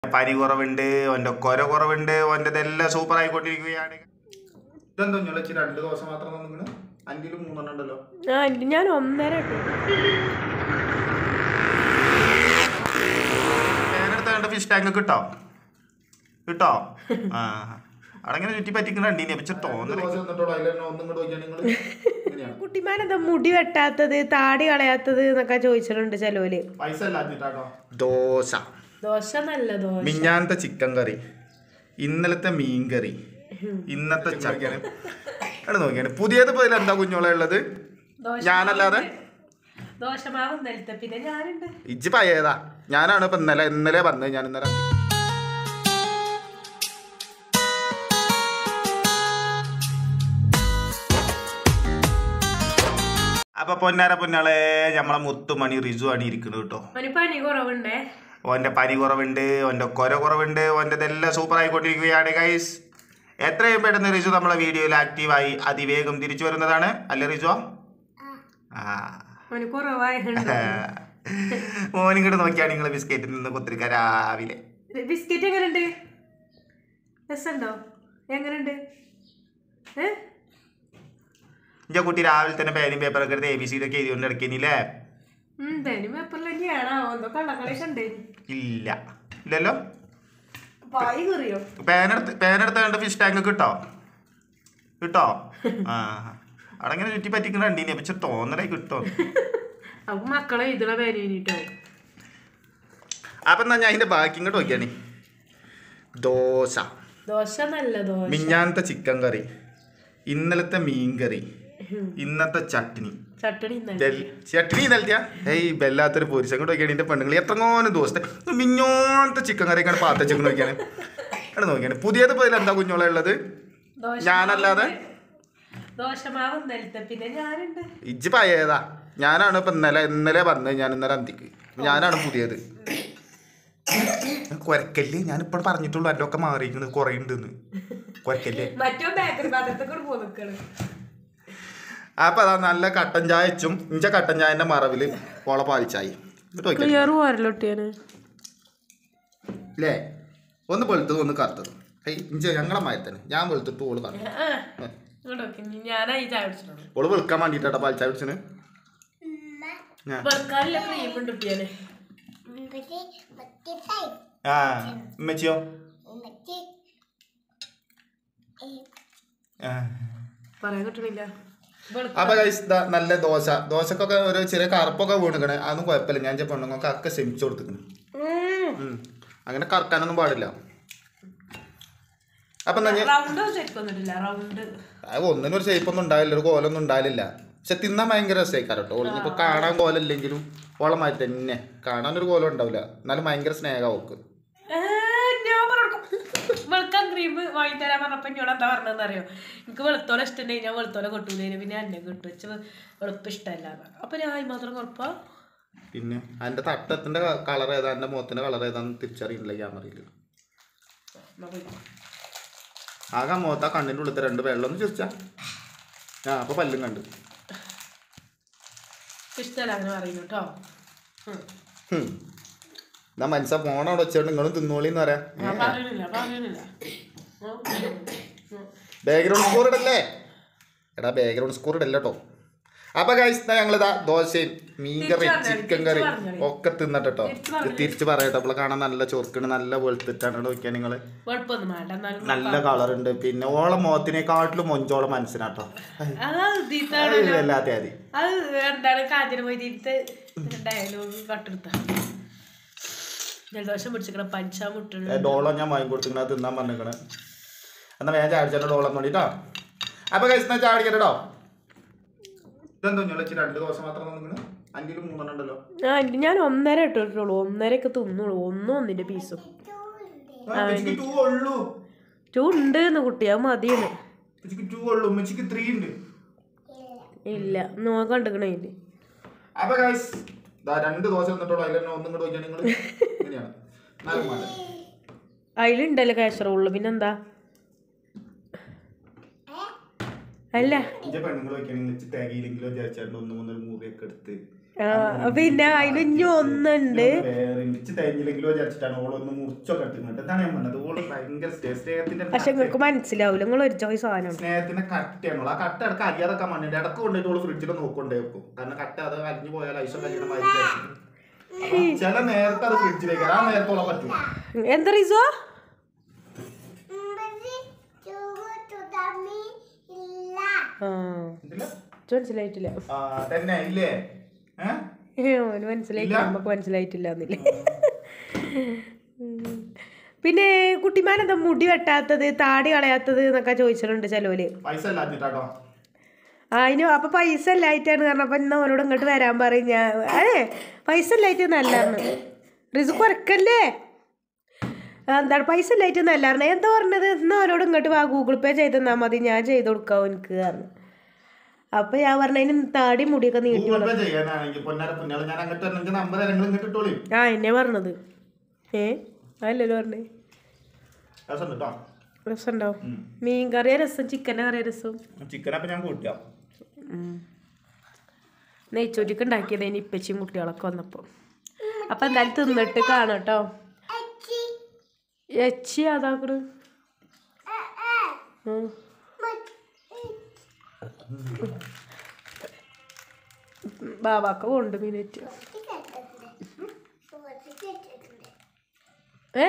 പനി കുറവുണ്ട് ഓൻ്റെ കൊര കുറവുണ്ട് ഓൻ്റെ ഇതെല്ലാം സൂപ്പർ ആയിക്കൊണ്ടിരിക്കുകയാണ് ഇതെന്തോ ഞൊളിച്ച് രണ്ട് ദിവസം മാത്രം നിങ്ങൾ അഞ്ചിലും മൂന്നെണ്ണം ഉണ്ടല്ലോ ആ ഇത് ഞാൻ ഒന്നര ഇട്ടു ഞാനെടുത്ത കണ്ട ഫിഷ് ടാങ്ക് കിട്ടോ കിട്ടോ ആ അവിടെ ഇങ്ങനെ ചുറ്റി പറ്റിക്കുന്ന കണ്ടീനി പക്ഷെ തോന്നല് കുട്ടിമാരെന്താ മുടി വെട്ടാത്തത് താടി കളയാത്തത് എന്നൊക്കെ ചോദിച്ചിട്ടുണ്ട് ചെലോല് പൈസ അല്ലാഞ്ഞിട്ടാട്ടോ ദോശ ദോശ നല്ല ദോശ മിഞ്ഞാന്നത്തെ ചിക്കൻ കറി ഇന്നലത്തെ മീൻ കറി ഇന്നത്തെ ചക്കന് അവിടെ നോക്കിയാണ് പുതിയത് പോയി എന്താ കുഞ്ഞോളെ ഉള്ളത് ഞാനല്ലാതെ ദോശമാവ് ഇന്നലത്തെ പിന്നെ ഞാനുണ്ട് ഇജ്ജ് പയ്യേതാ ഞാനാണ് ഇപ്പൊ ഇന്നലെ ഇന്നലെ വന്നത് ഞാൻ ഇന്നലെ അപ്പൊ പൊന്നാര പൊന്നാളെ നമ്മളെ മുത്തുമണി റിസു ആണ് ഇരിക്കുന്നത് കേട്ടോ അവന് പനി കുറവുണ്ടേ ഓൻ്റെ പനി കുറവുണ്ട് ഓൻ്റെ കൊര കുറവുണ്ട് ഓൻ്റെ ഇതെല്ലാം സൂപ്പർ ആയിക്കൊണ്ടിരിക്കുകയാണ് ഗൈസ് എത്രയും പെട്ടെന്ന് റിജു നമ്മളെ വീഡിയോയിൽ ആക്റ്റീവായി അതിവേഗം തിരിച്ചു വരുന്നതാണ് അല്ലേ റിജു ആ അവന് കുറവായുണ്ട് മോനിങ്ങോട്ട് നോക്കിയാണ് നിങ്ങൾ ബിസ്ക്കറ്റിൽ നിന്ന് കുത്തിരിക്ക രാവിലെ ബിസ്ക്കറ്റ് എങ്ങനെയുണ്ട് രസമുണ്ടോ എങ്ങനെയുണ്ട് ഏ എൻ്റെ കുട്ടി രാവിലെ തന്നെ പേനും പേപ്പറൊക്കെ എടുത്ത് എ ബി സി ഒക്കെ എഴുതിക്കൊണ്ട് ഇടയ്ക്കില്ലേ ഉം, തനിമ പേപ്പറിൽ തന്നെയാണോ എന്തോ കള്ളക്കളിയൊക്കെ ഉണ്ട് ഇല്ല ഇല്ലല്ലോ പായി കറിയോ പേനെടുത്ത് പേനെടുത്ത് കണ്ട് ഫിഷ് ടാങ്ക് കിട്ടോ കിട്ടോ ആ അവിടെ ഇങ്ങനെ ചുറ്റി പറ്റിക്കുന്ന കണ്ടീനി പക്ഷെ തോന്നലേ കിട്ടും അപ്പൊ മക്കളെ ഇതിലെ പേനീട്ടോ അപ്പൊ എന്നാ ഞാൻ അതിന്റെ ബാക്കി ഇങ്ങോട്ട് നോക്കിയാണി ദോശ ദോശ നല്ല ദോശ മിഞ്ഞാന്നത്തെ ചിക്കൻ കറി ഇന്നലത്തെ മീൻ കറി ഇന്നത്തെ ചട്നി ചട്ടണി ഇന്നലെ ദൽ- ചട്നി നൽകിയ ഏയ് വല്ലാത്തൊരു പൊരിച്ച അങ്ങോട്ട് നോക്കിയാണ് എന്റെ പെണ്ണുങ്ങൾ എത്രങ്ങോനും ദിവസത്തെ മിഞ്ഞോന്നത്തെ ചിക്കൻ കറി ഒക്കെ പാത്ത ചിക്കൻ നോക്കിയാണ് അവിടെ നോക്കിയാണ് പുതിയത് പോയി എന്താ കുഞ്ഞോളെ ഉള്ളത് ദോശ ഞാനല്ലാതെ ദോശമാവ് ഇന്നലത്തെ പിന്നെ ഞാനുണ്ട് ഇജ്ജ് പയ്യേതാ ഞാനാണ് ഇപ്പൊ ഇന്നലെ ഇന്നലെ വന്നത് ഞാൻ ഇന്നലെ അന്തിക്ക് ഞാനാണ് പുതിയത് കൊരക്കല്ലേ ഞാനിപ്പോൾ പറഞ്ഞിട്ടുള്ളൂ എൻ്റെ ഒക്കെ മാറിയിരിക്കുന്നത് കുറേ ഉണ്ടെന്ന് കൊരക്കല്ലേ മറ്റോ ബേക്കറി പാത്രത്തെ കൂടെ പോ നിൽക്കണം അപ്പൊ അതാ നല്ല കട്ടൻ ചായ വെച്ചും ഇഞ്ച കട്ടൻ ചായന്റെ മറവില് ഓള പാലിച്ചായി എന്നിട്ട് നോക്കിയാ ക്ലിയർ പോരല്ലോട്ടിയാണ് അല്ലേ ഒന്ന് വെളുത്തത് ഒന്ന് കറുത്തത് ഹേയ് ഇഞ്ച ഞങ്ങളെ മായി തന്നെ ഞാൻ വെളുത്തിട്ട് ഓള് കറുത്തു ഞാനായി ചായ കുടിച്ചിട്ടുണ്ട് ഓള് വെളുക്കാൻ വേണ്ടിട്ടാ പാലിച്ചായ കുടിച്ചിന് വെറുക്കാനില്ല ക്രീം ഉണ്ട് കുട്ടിയാണ് ആ ഉമ്മച്ചിയോ ആ പറയാൻ കിട്ടണില്ല വെളുക്ക- അപ്പൊ guys ദാ നല്ല ദോശ ദോശക്കൊക്കെ ഒരു ചെറിയ കറുപ്പൊക്കെ വീണിക്കണേ അതൊന്നും കുഴപ്പമില്ല ഞാൻ ചില പെണ്ണുങ്ങൾക്ക് ഒക്കെ ശ്രമിച്ചു കൊടുത്തിക്കണ് ഉം. അങ്ങനെ കറക്കാനൊന്നും പാടില്ല അപ്പൊ എന്നാ ഞാൻ റൗണ്ട് ശരിക്കും വന്നിട്ടില്ല റൗണ്ട് അത് ഒന്നിനും ഒരു ഷേപ്പ് ഒന്നും ഉണ്ടാവില്ല ഒരു കോലൊന്നും ഉണ്ടാവില്ല പക്ഷെ തിന്നാൻ ഭയങ്കര രസമായിക്കാരം കേട്ടോ ഓളിനിപ്പോ കാണാൻ കോലമില്ലെങ്കിലും ഓളമായി തന്നെ കാണാൻ ഒരു കോലം ഉണ്ടാവില്ല എന്നാലും ഭയങ്കര സ്നേഹം ഓക്ക് ഞാൻ പറഞ്ഞു വെളുക്കാൻ ക്രീം വാങ്ങി തരാൻ പറഞ്ഞപ്പോ എന്നോട് എന്താ പറഞ്ഞതെന്ന് അറിയോ എനിക്ക് വെളുത്തോലെ ഇഷ്ടമുണ്ടെങ്കിൽ ഞാൻ വെളുത്തോലെ കൊട്ടൂലേന് പിന്നെ എന്നെ കിട്ടും വെച്ച് വെളുപ്പ് ഇഷ്ടമല്ല അപ്പൊ ഞാൻ ഈ മാത്രം കുഴപ്പ പിന്നെ അതിന്റെ തട്ടത്തിന്റെ കളർ ഏതാ എന്റെ മുഖത്തിന്റെ കളർ ഏതാന്ന് തിരിച്ചറിയില്ല ക്യാമറയിൽ ആകെ മുഖത്ത് ആ കണ്ണിന്റെ ഉള്ളിലത്തെ രണ്ട് വെള്ളം ഒന്ന് ചിരിച്ചാ ആ അപ്പൊ പല്ലും കണ്ടു ഇഷ്ടമല്ല അങ്ങനെ പറയുന്നു കേട്ടോ ഹും. എന്നാ മനസ്സാ ഫോണവിടെ വെച്ചോണ്ട് നിങ്ങളും തിന്നോളിന്ന് പറയാ ഞാൻ പറയുന്നില്ല പറയുന്നില്ല ബാക്ക്ഗ്രൗണ്ട് സ്കോർ ഇടല്ലേ എടാ ബാക്ക്ഗ്രൗണ്ട് സ്കോർ ഇടല്ല കേട്ടോ അപ്പൊ കഴിച്ച ഞങ്ങളിതാ ദോശയും മീൻകറി തിരിച്ച് പറഞ്ഞോളി, ചിക്കൻ കറി തിരിച്ച് പറഞ്ഞോളി. ഒക്കെ തിന്നിട്ടോ തിരിച്ച് ഇത് തിരിച്ച് പറയട്ടോ അപ്പോൾ കാണാൻ നല്ല ചൊറുക്കണ് നല്ല വെളുത്തിട്ടാണ് നോക്കിയാൽ നിങ്ങള് കുഴപ്പമൊന്നും വേണ്ട എന്നാലും നല്ല കളറുണ്ട് പിന്നെ ഓളെ മുഖത്തിനെക്കാട്ടിലും മൊഞ്ചോളെ മനസ്സിനാട്ടോ അതാ ദീത്താണ് അത് വല്ലാത്ത മതി അത് എന്താണ് കാഞ്ചന മൊയ്തീരത്ത് ഡയലോഗ് കട്ടെടുത്ത ജലദോഷം പിടിച്ചിക്കണ പഞ്ചാ മുട്ടണ് ഡോളം ഞാൻ വാങ്ങി കൊടുത്തിങ്ങനെ തിന്നാൻ പറഞ്ഞിരിക്കണേ എന്നാ ഞാൻ ചാടിച്ചാലോ ഡോളം വേണ്ടിട്ടോ അപ്പൊ കഴിച്ചാൽ ചാടിക്കട്ടോ ഇതെന്തോ ഞൊളിച്ച് രണ്ട് ദിവസം മാത്രം നിൽക്കണേ അഞ്ചിലും മൂന്നെണ്ണം ഉണ്ടല്ലോ ആ ഇത് ഞാൻ ഒന്നര ഇട്ടിട്ടുള്ളൂ ഒന്നരക്ക് തിന്നുള്ളൂ ഒന്നും ഒന്നിന്റെ പീസും ഉമ്മച്ചിക്ക് ടൂ ഉള്ളൂ ചൂ ഉണ്ട് എന്ന് കുട്ടി അത് മതിയാണ് ഉമ്മച്ചിക്ക് ടൂ ഉള്ളൂ ഉമ്മച്ചിക്ക് ത്രീ ഉണ്ട് ഇല്ല നോ കണ്ടിക്കണേ ഇല്ല അപ്പൊ ഗൈസ് ദാ രണ്ട് ദോശ തന്നിട്ടുള്ളൂ അതിൽ തന്നെ ഒന്നും കൂടെ നോക്കിയാൽ നിങ്ങൾ ഇങ്ങനെയാണ് നാല് മാല അതിലുണ്ടല്ലോ കാസറോള് പിന്നെന്താ അല്ല ഇന്റെ പെണ്ണുങ്ങൾ വെക്കുകയാണെങ്കിൽ തേകയിലെങ്കിലോ വിചാരിച്ചാണ്ട് ഒന്ന് മൂന്നൊരു മുറിയൊക്കെ എടുത്ത് ആ, പിന്നെ അതിന് ഇനി ഒന്നുണ്ട് വേറെ ഇച്ച് തേഞ്ഞില്ലെങ്കിലോ വിചാരിച്ചിട്ടാണ് ഓളൊന്ന് മുറിച്ചൊക്കെ ഇട്ടിട്ട് ഇതാണ് ഞാൻ പറഞ്ഞത് ഓള് ഭയങ്കര സ്നേ- സ്നേഹത്തിന്റെ പക്ഷെ നിങ്ങൾക്ക് മനസ്സിലാവില്ല നിങ്ങൾ ഒരു ചോയ്സ് സാധനം സ്നേഹത്തിന്റെ കട്ടയാണ് ഓള് ആ കട്ട ഇടക്ക് അരിയാതൊക്കെ മണ്ണിന്റെ ഇടക്ക് കൊണ്ടിട്ട് ഓള് ഫ്രിഡ്ജിൽ നോക്കൊണ്ടേ വെക്കും കാരണം കട്ട അത് അരിഞ്ഞു പോയാൽ ഐശ്വര്യ കഴിയണ മാതിരി അപ്പൊ ചില നേരത്തെ അത് ഫ്രിഡ്ജിലേക്ക് ആ നേരത്തോളം പറ്റില്ല എന്താ റീസോ ആ ഇതില്ല? ഇച്ച് മനസ്സിലായിട്ടില്ല ആ, തന്നെ ഇല്ലേ ഏഹ് ഏ, ഓന് മനസ്സിലായിട്ടില്ല നമുക്ക് മനസ്സിലായിട്ടില്ല എന്നില്ല പിന്നെ കുട്ടിമാനെന്താ മുടി വെട്ടാത്തത് താടി കളയാത്തത് എന്നൊക്കെ ചോദിച്ചിട്ടുണ്ട് ചിലവര് പൈസ ഇല്ലാഞ്ഞിട്ടാട്ടോ ആ, അതിന് അപ്പൊ പൈസ ഇല്ലായിട്ടാണ് കാരണം അപ്പൊ ഇന്ന് അവനോട് ഇങ്ങോട്ട് വരാൻ പറയും ഞാൻ ഏ പൈസ ഇല്ലായിട്ട് നല്ലതാണ് റിസു കുറക്കല്ലേ ആ, എന്താണ് പൈസ ഇല്ലായിട്ട് നല്ലതാണ് എന്താ പറഞ്ഞത് ഇന്ന് അവനോട് ഇങ്ങോട്ട് വാ ഗൂഗിൾ പേ ചെയ്ത് തന്നാ മതി ഞാൻ ചെയ്ത് കൊടുക്കാം എനിക്ക് പറഞ്ഞു അപ്പൊ ഞാൻ പറഞ്ഞതിന് താടി മുടിയൊക്കെ നീട്ടി ഗൂഗിൾ പേ ചെയ്യാനാണെങ്കിൽ പൊന്നാര പൊന്നാള് ഞാൻ അങ്ങോട്ട് തന്നെ നമ്പർ നിങ്ങൾ ഇങ്ങോട്ട് ഇട്ടോളി ആ എന്നെ പറഞ്ഞത് ഏ അതല്ലല്ലോ പറഞ്ഞേ രസം കേട്ടോ രസമുണ്ടോ മീൻ കറിയ രസം ചിക്കൻ്റെ കറിയ രസം ചിക്കൻ അപ്പൊ ഞാൻ കൂട്ടിയാ നെയ്ച്ചോറ്റിക്ക് ഉണ്ടാക്കിയത് ഇനി ഇപ്പച്ചിയും കുട്ടികളൊക്കെ വന്നപ്പോൾ അപ്പം എന്തായാലും തിന്നിട്ട് കാണാം കേട്ടോ എച്ചി അതാക്കണ് ഉം. ബാബാക്ക കൊണ്ട് മിനിറ്റ് ഏ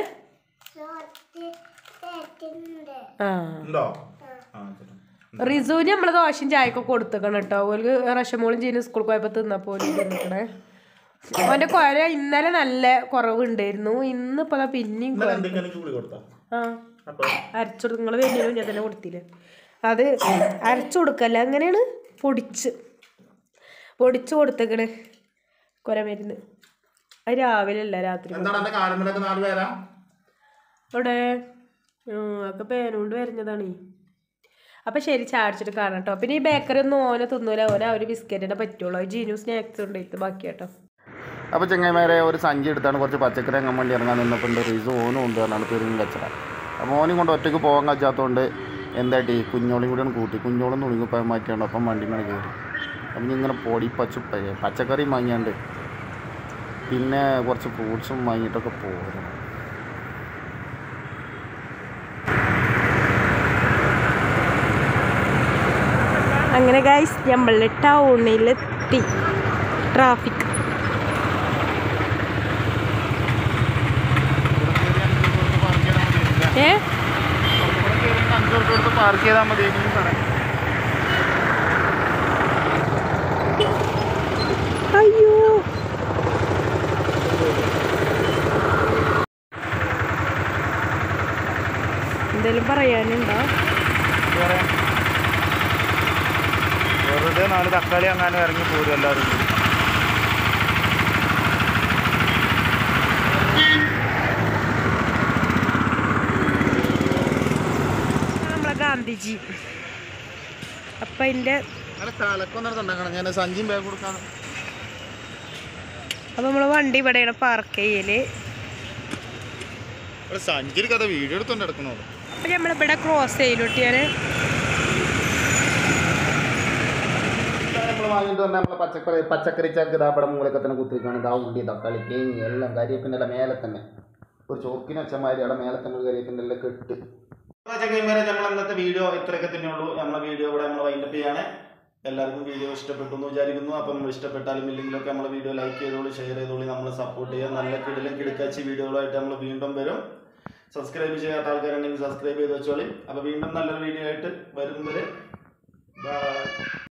ആ ഉണ്ടോ ആ ശരി. റിസുവിന് നമ്മള് ദോശയും ചായക്കൊക്കെ കൊടുത്തേക്കണം കേട്ടോ ഓല് റഷമോളും ചെയ്യുന്ന സ്കൂളിൽ പോയപ്പോ തിന്നപ്പോ ഓല് തിന്നിക്കണേ അവന്റെ കൊര ഇന്നലെ നല്ല കുറവുണ്ടായിരുന്നു ഇന്നിപ്പോ ദാ പിന്നെയും ഇന്നലെ എന്തെങ്കിലും ചൂട് കൊടുത്താ ആ അപ്പൊ അരച്ചു കൊടുക്കും നിങ്ങൾ വരുന്നതിന് ഞാൻ തന്നെ കൊടുത്തില്ലേ അത് അരച്ചു കൊടുക്കല്ല അങ്ങനെയാണ് പൊടിച്ച് പൊടിച്ച് കൊടുത്തേക്കണ് കൊര മരുന്ന് അത് രാവിലെ അല്ല രാത്രി എന്താണ് എന്റെ കാലങ്ങളൊക്കെ നാല് പേരാ ഇവിടെ ഒക്കെ പേനുകൊണ്ട് വരഞ്ഞതാണ് അപ്പൊ ശരി ചാടിച്ചിട്ട് കാണാം കേട്ടോ പിന്നെ ഈ ബേക്കറി ഒന്നും ഓനെ തിന്നൂല ഓന ഒരു ബിസ്ക്കറ്റിനെ പറ്റുള്ളൂ ജീനു സ്നാക്സ് ഉണ്ട് ഇത് ബാക്കി കേട്ടോ അപ്പോൾ ചെങ്ങന്മാരെ ഒരു സഞ്ചി എടുത്താണ് കുറച്ച് പച്ചക്കറി അങ്ങാൻ വേണ്ടി ഇറങ്ങാൻ നിന്നപ്പോൾ ഉണ്ട് റീസ് ഓനും ഉണ്ട് പറഞ്ഞാണ് പെരും കച്ചറ അപ്പോൾ ഓനും കൊണ്ട് ഒറ്റയ്ക്ക് പോകാൻ കഴിച്ചാത്തതുകൊണ്ട് എന്താട്ടി കുഞ്ഞോളും കൂടിയാണ് കൂട്ടി കുഞ്ഞോളും തുണിക്കുപ്പായം മാറ്റിയാണ് അപ്പം വണ്ടിമേൽ കയറി അപ്പം ഇങ്ങനെ പൊടി പച്ച പച്ചക്കറി വാങ്ങിയാണ്ട് പിന്നെ കുറച്ച് ഫ്രൂട്ട്സും വാങ്ങിയിട്ടൊക്കെ പോയിരുന്നു അങ്ങനെ ഗൈസ് നമ്മൾ ടൗണിലെത്തി ട്രാഫിക് ഏ പാർക്ക് ചെയ്താൽ മതി അയ്യോ എന്തെങ്കിലും പറയാനുണ്ടോ വെറുതെ നാല് തക്കാളി അങ്ങനെ ഇറങ്ങി പോരും എല്ലാവരും നമ്മളെ ഗാന്ധിജി അപ്പൊ അതിന്റെ അങ്ങനെ തലക്കൊന്നും ഉണ്ടാക്കണം ഞാൻ സഞ്ചിയും ബാഗ് കൊടുക്കാതെ അപ്പൊ നമ്മളെ വണ്ടി ഇവിടെയാണ് പാർക്ക് ചെയ്യല് സഞ്ചിയിൽ കഥ വീഡിയോ എടുത്തോണ്ട് എടുക്കണോ അപ്പൊ നമ്മളിവിടെ ക്രോസ് ചെയ്യലൊട്ടിയാല് നമ്മൾ വാങ്ങിയിട്ട് വന്ന നമ്മളെ പച്ചക്കറി പച്ചക്കറി ചാക്ക് ഇതാ ഇവിടെ മൂലൊക്കെ തന്നെ കുത്തിരിക്കുകയാണ് ഇതാ ഉള്ളി തക്കാളി തേങ്ങ എല്ലാം കരിയേപ്പിൻ്റെ എല്ലാം മേലെ തന്നെ ഒരു ചോക്കിന് വെച്ചമാതിരി അവിടെ മേലെ തന്നെ ഒരു കരിയേപ്പിൻ്റെ എല്ലാം കെട്ട് ചെങ്ങന്മാരെ നമ്മൾ ഇന്നത്തെ വീഡിയോ ഇത്രയൊക്കെ തന്നെ ഉള്ളൂ നമ്മളെ വീഡിയോ ഇവിടെ നമ്മൾ വൈൻഡപ്പ് ചെയ്യാണ് എല്ലാവർക്കും വീഡിയോ ഇഷ്ടപ്പെട്ടു എന്ന് വിചാരിക്കുന്നു അപ്പം ഇഷ്ടപ്പെട്ടാലും ഇല്ലെങ്കിലൊക്കെ നമ്മളെ വീഡിയോ ലൈക്ക് ചെയ്തോളൂ ഷെയർ ചെയ്തോളൂ നമ്മൾ സപ്പോർട്ട് ചെയ്യുക നല്ല കിടിലും കിടക്കാച്ചി വീഡിയോകളായിട്ട് നമ്മൾ വീണ്ടും വരും സബ്സ്ക്രൈബ് ചെയ്യാത്ത ആൾക്കാരുണ്ടെങ്കിൽ സബ്സ്ക്രൈബ് ചെയ്ത് വെച്ചോളി അപ്പോൾ വീണ്ടും നല്ലൊരു വീഡിയോ ആയിട്ട് വരും വരെ